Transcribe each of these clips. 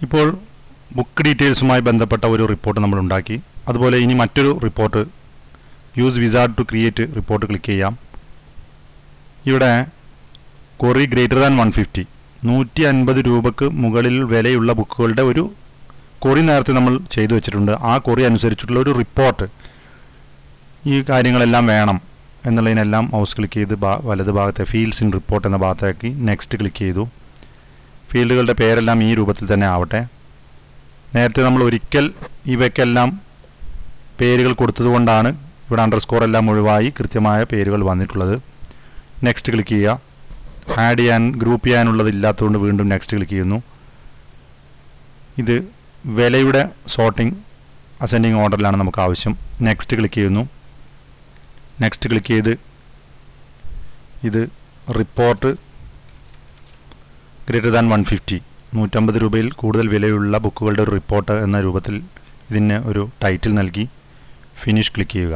ഇപ്പോൾ ബുക്ക് ഡീറ്റെയിൽസുമായി ബന്ധപ്പെട്ട ഒരു റിപ്പോർട്ട് നമ്മൾ ഉണ്ടാക്കി അതുപോലെ ഇനി മറ്റൊരു report use wizard to create report click ചെയ്യാം ഇവിടെ query greater than one fifty നൂറ്റി അൻപത് രൂപക്ക് മുകളിൽ വിലയുള്ള ബുക്കുകളുടെ ഒരു കൊറി നേരത്തെ നമ്മൾ ചെയ്തു വെച്ചിട്ടുണ്ട് ആ കൊറി അനുസരിച്ചിട്ടുള്ള ഒരു റിപ്പോർട്ട് ഈ കാര്യങ്ങളെല്ലാം വേണം എന്നുള്ളതിനെല്ലാം മൗസ് ക്ലിക്ക് ചെയ്ത് ഭാ വലത് ഭാഗത്തെ ഫീൽഡ്സ് ഇൻ റിപ്പോർട്ട് എന്ന ഭാഗത്തേക്ക് നെക്സ്റ്റ് ക്ലിക്ക് ചെയ്തു ഫീൽഡുകളുടെ പേരെല്ലാം ഈ രൂപത്തിൽ തന്നെ ആവട്ടെ നേരത്തെ നമ്മൾ ഒരിക്കൽ ഇവയ്ക്കെല്ലാം പേരുകൾ കൊടുത്തതുകൊണ്ടാണ് ഇവിടെ അണ്ടർസ്കോർ എല്ലാം ഒഴിവായി കൃത്യമായ പേരുകൾ വന്നിട്ടുള്ളത് നെക്സ്റ്റ് ക്ലിക്ക് ചെയ്യുക ആഡ് ചെയ്യാൻ ഗ്രൂപ്പ് ചെയ്യാനുള്ളത് ഇല്ലാത്തതുകൊണ്ട് വീണ്ടും നെക്സ്റ്റ് ക്ലിക്ക് ചെയ്യുന്നു ഇത് വിലയുടെ സോർട്ടിംഗ് അസെൻഡിങ് ഓർഡറിലാണ് നമുക്ക് ആവശ്യം നെക്സ്റ്റ് ക്ലിക്ക് ചെയ്യുന്നു നെക്സ്റ്റ് ക്ലിക്ക് ചെയ്ത് ഇത് report greater than one fifty നൂറ്റമ്പത് രൂപയിൽ കൂടുതൽ വിലയുള്ള ബുക്കുകളുടെ ഒരു റിപ്പോർട്ട് എന്ന രൂപത്തിൽ ഇതിന് ഒരു ടൈറ്റിൽ നൽകി ഫിനിഷ് ക്ലിക്ക് ചെയ്യുക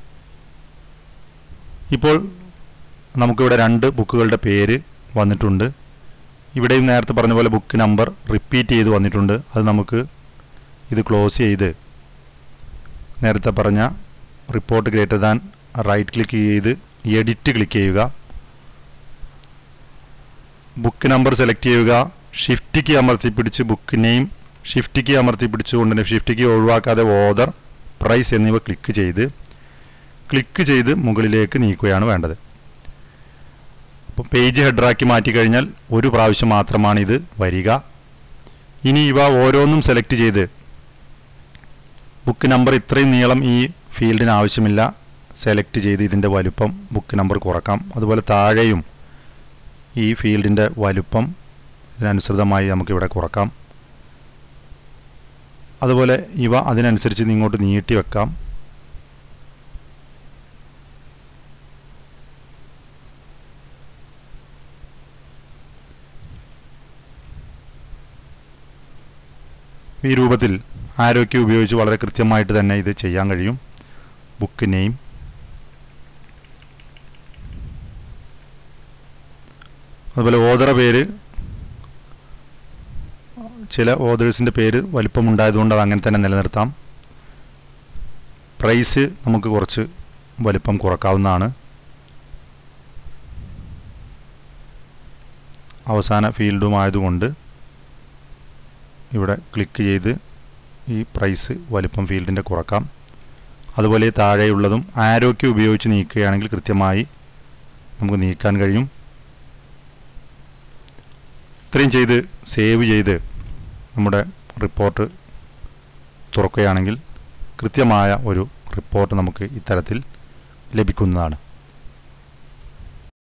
ഇപ്പോൾ നമുക്കിവിടെ രണ്ട് ബുക്കുകളുടെ പേര് വന്നിട്ടുണ്ട് ഇവിടെയും നേരത്തെ പറഞ്ഞ പോലെ ബുക്ക് നമ്പർ റിപ്പീറ്റ് ചെയ്ത് വന്നിട്ടുണ്ട് അത് നമുക്ക് ഇത് ക്ലോസ് ചെയ്ത് നേരത്തെ പറഞ്ഞ report greater than right click ചെയ്ത് എഡിറ്റ് ക്ലിക്ക് ചെയ്യുക ബുക്ക് നമ്പർ സെലക്ട് ചെയ്യുക ഷിഫ്റ്റ് കീ അമർത്തി പിടിച്ച് ബുക്ക് നെയിം ഷിഫ്റ്റ് കീ അമർത്തി പിടിച്ചുകൊണ്ട് തന്നെ ഷിഫ്റ്റ് കീ ഒഴിവാക്കാതെ ഓർഡർ പ്രൈസ് എന്നിവ ക്ലിക്ക് ചെയ്ത് ക്ലിക്ക് ചെയ്ത് മുകളിലേക്ക് നീക്കുകയാണ് വേണ്ടത് അപ്പോൾ പേജ് ഹെഡറാക്കി മാറ്റി കഴിഞ്ഞാൽ ഒരു പ്രാവശ്യം മാത്രമാണ് ഇത് വരിക ഇനി ഇവ ഓരോന്നും സെലക്ട് ചെയ്ത് ബുക്ക് നമ്പർ ഇത്രയും നീളം ഈ ഫീൽഡിന് ആവശ്യമില്ല സെലക്ട് ചെയ്ത് ഇതിൻ്റെ വലുപ്പം ബുക്ക് നമ്പർ കുറക്കാം അതുപോലെ താഴെയും ഈ ഫീൽഡിൻ്റെ വലുപ്പം ഇതിനനുസൃതമായി നമുക്കിവിടെ കുറക്കാം അതുപോലെ ഇവ അതിനനുസരിച്ച് ഇങ്ങോട്ട് നീട്ടി വെക്കാം ഈ രൂപത്തിൽ ആരോഗ്യം ഉപയോഗിച്ച് വളരെ കൃത്യമായിട്ട് തന്നെ ഇത് ചെയ്യാൻ കഴിയും ബുക്ക് നെയിം അതുപോലെ ഓതറ പേര് ചില ഓതേഴ്സിൻ്റെ പേര് വലിപ്പമുണ്ടായതുകൊണ്ട് അത് അങ്ങനെ തന്നെ നിലനിർത്താം പ്രൈസ് നമുക്ക് കുറച്ച് വലിപ്പം കുറക്കാവുന്നതാണ് അവസാന ഫീൽഡുമായതുകൊണ്ട് ഇവിടെ ക്ലിക്ക് ചെയ്ത് ഈ പ്രൈസ് വലിപ്പം ഫീൽഡിൻ്റെ കുറക്കാം അതുപോലെ താഴെയുള്ളതും ആരോഗ്യം ഉപയോഗിച്ച് നീക്കുകയാണെങ്കിൽ കൃത്യമായി നമുക്ക് നീക്കാൻ കഴിയും ഇത്രയും ചെയ്ത് സേവ് ചെയ്ത് നമ്മുടെ റിപ്പോർട്ട് തുറക്കുകയാണെങ്കിൽ കൃത്യമായ ഒരു റിപ്പോർട്ട് നമുക്ക് ഇത്തരത്തിൽ ലഭിക്കുന്നതാണ്